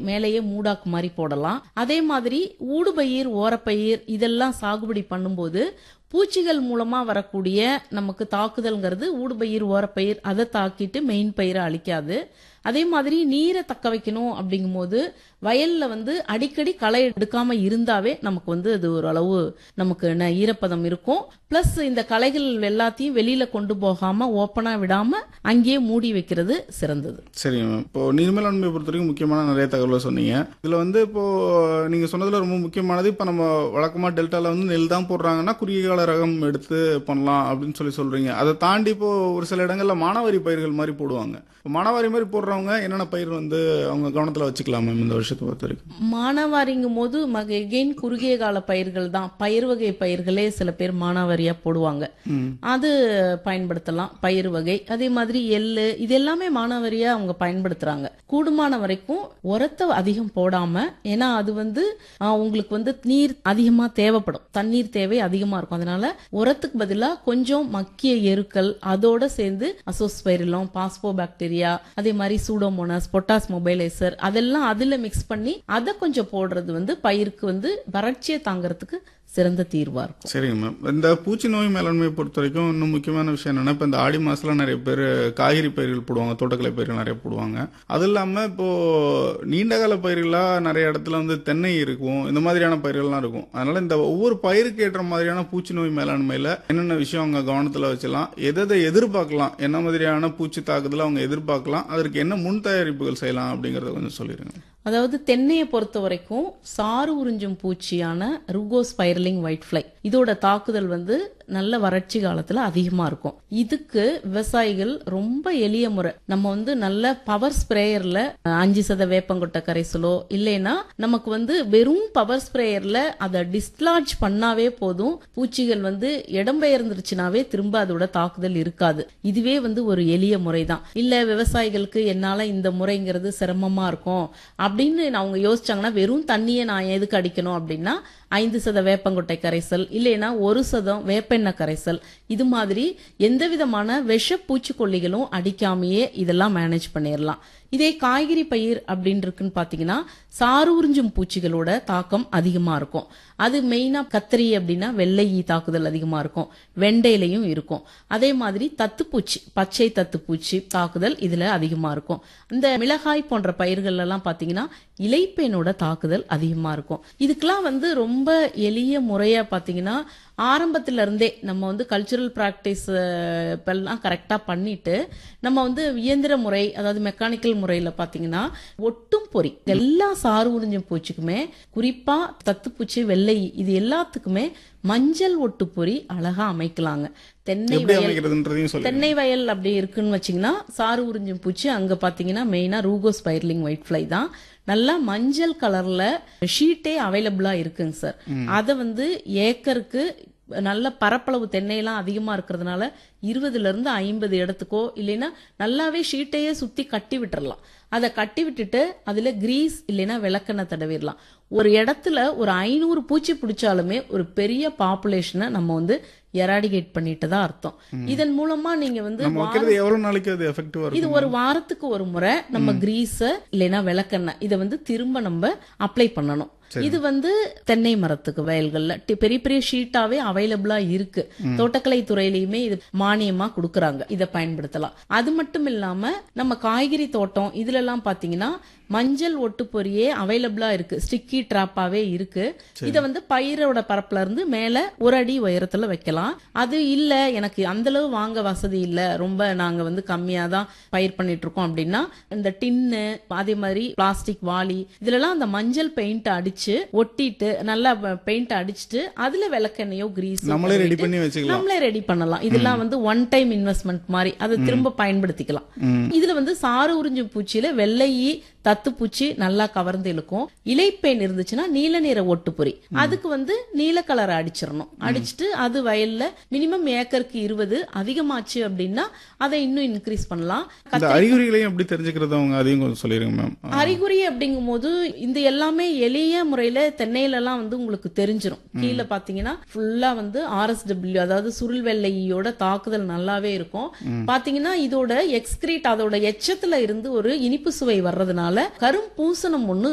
மேலேயே மூடாக்கு மாதிரி போடலாம் அதே மாதிரி ஊடுபயிர் ஓரப்பயிர் இதெல்லாம் சாகுபடி பண்ணும்போது பூச்சிகள் மூலமா வரக்கூடிய நமக்கு தாக்குதல்ங்கிறது ஊடுபயிர் ஓரப்பயிர் அதை தாக்கிட்டு மெயின் பயிரை அழிக்காது அதே மாதிரி நீரை தக்க வைக்கணும் அப்படிங்கும்போது வயல்ல வந்து அடிக்கடி களை எடுக்காம இருந்தாவே நமக்கு வந்து அது ஒரு அளவு நமக்கு ந- ஈரப்பதம் இருக்கும் பிளஸ் இந்த களைகள் எல்லாத்தையும் வெளியில கொண்டு போகாம ஓப்பனா விடாம அங்கேயே மூடி வைக்கிறது சிறந்தது சரிங்க மேம் இப்போ நீர் மேலாண்மையை பொறுத்த வரைக்கும் முக்கியமான நிறைய தகவலை சொன்னீங்க இதுல வந்து இப்போ நீங்க சொன்னதுல ரொம்ப முக்கியமானது இப்போ நம்ம வழக்கமா டெல்டால வந்து நெல் தான் போடுறாங்கன்னா குறுகிய கால ரகம் எடுத்து பண்ணலாம் அப்படின்னு சொல்லி சொல்றீங்க அதை தாண்டி இப்போ ஒரு சில இடங்கள்ல மானாவாரி பயிர்கள் மாதிரி போடுவாங்க இப்போ மானாவாரி மாதிரி போடுறவங்க என்னென்ன பயிர் வந்து அவங்க கவனத்துல வச்சுக்கலாம் மேம் இந்த வருஷத்தை பொறுத்த வரைக்கும் மானாவாரிங்கும் போது எகெயின் குறுகிய கால பயிர்கள் தான் பயிர் வகை பயிர்களே சில பேர் மானாவாரியா போடுவாங்க அது பயன்படுத்தலாம் பயிர் வகை அதே மாதிரி எள்ளு இது எல்லாமே மானாவாரியா அவங்க பயன்படுத்துறாங்க கூடுமான வரைக்கும் உரத்தை அதிகம் போடாம ஏன்னா அது வந்து ஆ, உங்களுக்கு வந்து நீர் அதிகமா தேவைப்படும் தண்ணீர் தேவை அதிகமா இருக்கும் அதனால உரத்துக்கு பதிலா கொஞ்சம் மக்கிய எருக்கள் அதோட சேர்ந்து அசோஸ்பைரிலம் பாஸ்போ பாக்டீரியா அதே மாதிரி சூடோமோனாஸ் பொட்டாஸ் மொபைலைசர் அதெல்லாம் அதுல மிக்ஸ் பண்ணி அதை கொஞ்சம் போடுறது வந்து பயிருக்கு வந்து வறட்சியை தாங்கறதுக்கு சிறந்த தீர்வா இருக்கும் சரிங்க மேம் இந்த பூச்சி நோய் மேலாண்மையை பொறுத்த வரைக்கும் இன்னும் முக்கியமான விஷயம் என்னன்னா இப்போ இந்த ஆடி மாசத்துல நிறைய பேர் காய்கறி பயிர்கள் போடுவாங்க தோட்டக்கலை பயிர்கள் நிறைய போடுவாங்க அது இல்லாம இப்போ நீண்டகால பயிர்களா நிறைய இடத்துல வந்து தென்னை இருக்கும் இந்த மாதிரியான பயிர்கள்லாம் இருக்கும் அதனால இந்த ஒவ்வொரு பயிருக்கு ஏற்ற மாதிரியான பூச்சி நோய் மேலாண்மையில என்னென்ன விஷயம் அவங்க கவனத்துல வச்சலாம் எதை எதிர்பார்க்கலாம் என்ன மாதிரியான பூச்சி தாக்குதலை அவங்க எதிர்பார்க்கலாம் அதற்கு என்ன முன் தயாரிப்புகள் செய்யலாம் அப்படிங்கறத கொஞ்சம் சொல்லிருங்க அதாவது தென்னையை பொறுத்த வரைக்கும் சாறு உறிஞ்சும் பூச்சியான ருகோஸ்பைரலிங் ஒயிட் ஃப்ளை இதோட தாக்குதல் வந்து நல்ல வறட்சி காலத்துல அதிகமா இருக்கும் இதுக்கு விவசாயிகள் ரொம்ப எளிய முறை நம்ம வந்து நல்ல பவர் ஸ்ப்ரேயர்ல அஞ்சு சத வேப்பங்கொட்டை கரைசலோ இல்லைன்னா நமக்கு வந்து வெறும் பவர் ஸ்ப்ரேயர்ல அதை டிஸ்லார்ஜ் பண்ணாவே போதும் பூச்சிகள் வந்து இடம்பெயர்ந்துருச்சுனாவே திரும்ப அதோட தாக்குதல் இருக்காது இதுவே வந்து ஒரு எளிய முறை தான் இல்ல விவசாயிகளுக்கு என்னால இந்த முறைங்கிறது சிரமமா இருக்கும் அப்படின்னு அவங்க யோசிச்சாங்கன்னா வெறும் தண்ணியை நான் எதுக்கு அடிக்கணும் அப்படின்னா ஐந்து சத வேப்பங்கொட்டை கரைசல் இல்லைன்னா ஒரு சதம் வேப்பெண்ணெய் கரைசல் இது மாதிரி எந்த விதமான விஷ பூச்சிக்கொல்லிகளும் அடிக்காமையே இதெல்லாம் மேனேஜ் பண்ணிடலாம் இதே காய்கறி பயிர் அப்படின்னு இருக்குன்னு பாத்தீங்கன்னா சாறு உறிஞ்சும் பூச்சிகளோட தாக்கம் அதிகமா இருக்கும் அது மெயினா கத்திரி அப்படின்னா வெள்ளை ஈ தாக்குதல் அதிகமா இருக்கும் வெண்டையிலையும் இருக்கும் அதே மாதிரி தத்துப்பூச்சி பச்சை தத்துப்பூச்சி தாக்குதல் இதுல அதிகமா இருக்கும் இந்த மிளகாய் போன்ற பயிர்கள் எல்லாம் பாத்தீங்கன்னா இலைப்பேனோட தாக்குதல் அதிகமா இருக்கும் இதுக்கெல்லாம் வந்து ரொம்ப எளிய முறையா பாத்தீங்கன்னா ஆரம்பத்துல இருந்தே நம்ம வந்து கல்ச்சுரல் பிராக்டிஸ் எல்லாம் கரெக்டா பண்ணிட்டு நம்ம வந்து இயந்திர முறை அதாவது மெக்கானிக்கல் முறையில பாத்தீங்கன்னா ஒட்டும் பொறி எல்லா சாறு உறிஞ்சும் பூச்சிக்குமே குறிப்பா தத்துப்பூச்சி வெள்ளை இது எல்லாத்துக்குமே மஞ்சள் ஒட்டு பொறி அழகா அமைக்கலாங்க தென்னை எப்படி வயல் அமைக்கிறதுன்றதையும் சொல்லுங்க தென்னை வயல் அப்படி இருக்குன்னு வச்சீங்கன்னா சாறு உறிஞ்சும் பூச்சி அங்க பாத்தீங்கன்னா மெயினா ரூகோஸ் ஸ்பைர்லிங் ஒயிட் ஃப்ளை தான் நல்லா மஞ்சள் கலர்ல ஷீட்டே அவைலபிளா இருக்குங்க சார் அத வந்து ஏக்கருக்கு நல்ல பரப்பளவு தென்னையெல்லாம் அதிகமா இருக்கிறதுனால இருபதுல இருந்து ஐம்பது இடத்துக்கோ இல்லைன்னா நல்லாவே ஷீட்டையே சுத்தி கட்டி விட்டுறலாம் அதை கட்டி விட்டுட்டு அதுல கிரீஸ் இல்லைன்னா விளக்கெண்ணெய் தடவிடலாம் ஒரு இடத்துல ஒரு ஐநூறு பூச்சி பிடிச்சாலுமே ஒரு பெரிய பாப்புலேஷனை நம்ம வந்து எராடிகேட் பண்ணிட்டு தான் அர்த்தம் இதன் மூலமா நீங்க வந்து நம்ம வைக்கிறது எவ்வளவு நாளைக்கு அது எஃபெக்டிவா இது இருக்கும் ஒரு வாரத்துக்கு ஒரு முறை நம்ம கிரீஸ இல்லைன்னா விளக்கெண்ணெய் இதை வந்து திரும்ப நம்ம அப்ளை பண்ணணும் இது வந்து தென்னை மரத்துக்கு வயல்கள்ல டி- பெரிய பெரிய ஷீட்டாவே அவைலபிளா இருக்கு தோட்டக்கலை துறையிலயுமே இது மானியமா கொடுக்கறாங்க இதை பயன்படுத்தலாம் அது மட்டும் இல்லாம நம்ம காய்கறி தோட்டம் இதுல எல்லாம் பாத்தீங்கன்னா மஞ்சள் ஒட்டுப்பொறியே அவைலபிளா இருக்கு ஸ்டிக்கி ட்ராப்பாவே இருக்கு இத வந்து பயிரோட பரப்புல இருந்து மேல ஒரு அடி உயரத்துல வைக்கலாம் அது இல்ல எனக்கு அந்த அளவு வாங்க வசதி இல்ல ரொம்ப நாங்க வந்து கம்மியா தான் பயிர் பண்ணிட்டு இருக்கோம் அப்படின்னா இந்த டின்னு அதே மாதிரி பிளாஸ்டிக் வாளி இதுலலாம் அந்த மஞ்சள் பெயிண்ட் அடிச்சு ஒட்டிட்டு நல்லா பெயிண்ட் அடிச்சிட்டு அதுல விளக்கெண்ணையோ கிரீஸ் நம்மளே ரெடி பண்ணி வச்சுக்கலாம் நம்மளே ரெடி பண்ணலாம் இதெல்லாம் வந்து ஒன் டைம் இன்வெஸ்ட்மெண்ட் மாதிரி அதை திரும்ப பயன்படுத்திக்கலாம் இதுல வந்து சாறு உறிஞ்சும் பூச்சியில வெள்ளையி தத்துப்பூச்சி நல்லா கவர்ந்து இழுக்கும் இலைப்பேன் இருந்துச்சுன்னா நீல நிற ஒட்டுப்பொறி அதுக்கு வந்து நீல கலரை அடிச்சிடணும் அடிச்சிட்டு அது வயல்ல மினிமம் ஏக்கருக்கு இருபது அதிகமாச்சு அப்படின்னா அதை இன்னும் இன்க்ரீஸ் பண்ணலாம் இந்த அறிகுறிகளையும் எப்படி தெரிஞ்சுக்கிறது அவங்க அதையும் கொஞ்சம் சொல்லிருங்க மேம் அறிகுறி அப்படிங்கும் போது இந்த எல்லாமே எளிய முறையில தென்னையில எல்லாம் வந்து உங்களுக்கு தெரிஞ்சிரும் கீழே பாத்தீங்கன்னா ஃபுல்லா வந்து ஆர்எஸ்டபிள்யூ அதாவது சுருள் வெள்ளையோட தாக்குதல் நல்லாவே இருக்கும் பாத்தீங்கன்னா இதோட எக்ஸ்கிரீட் அதோட எச்சத்துல இருந்து ஒரு இனிப்பு சுவை வர்றதுனால கரும் பூசணம் ஒண்ணு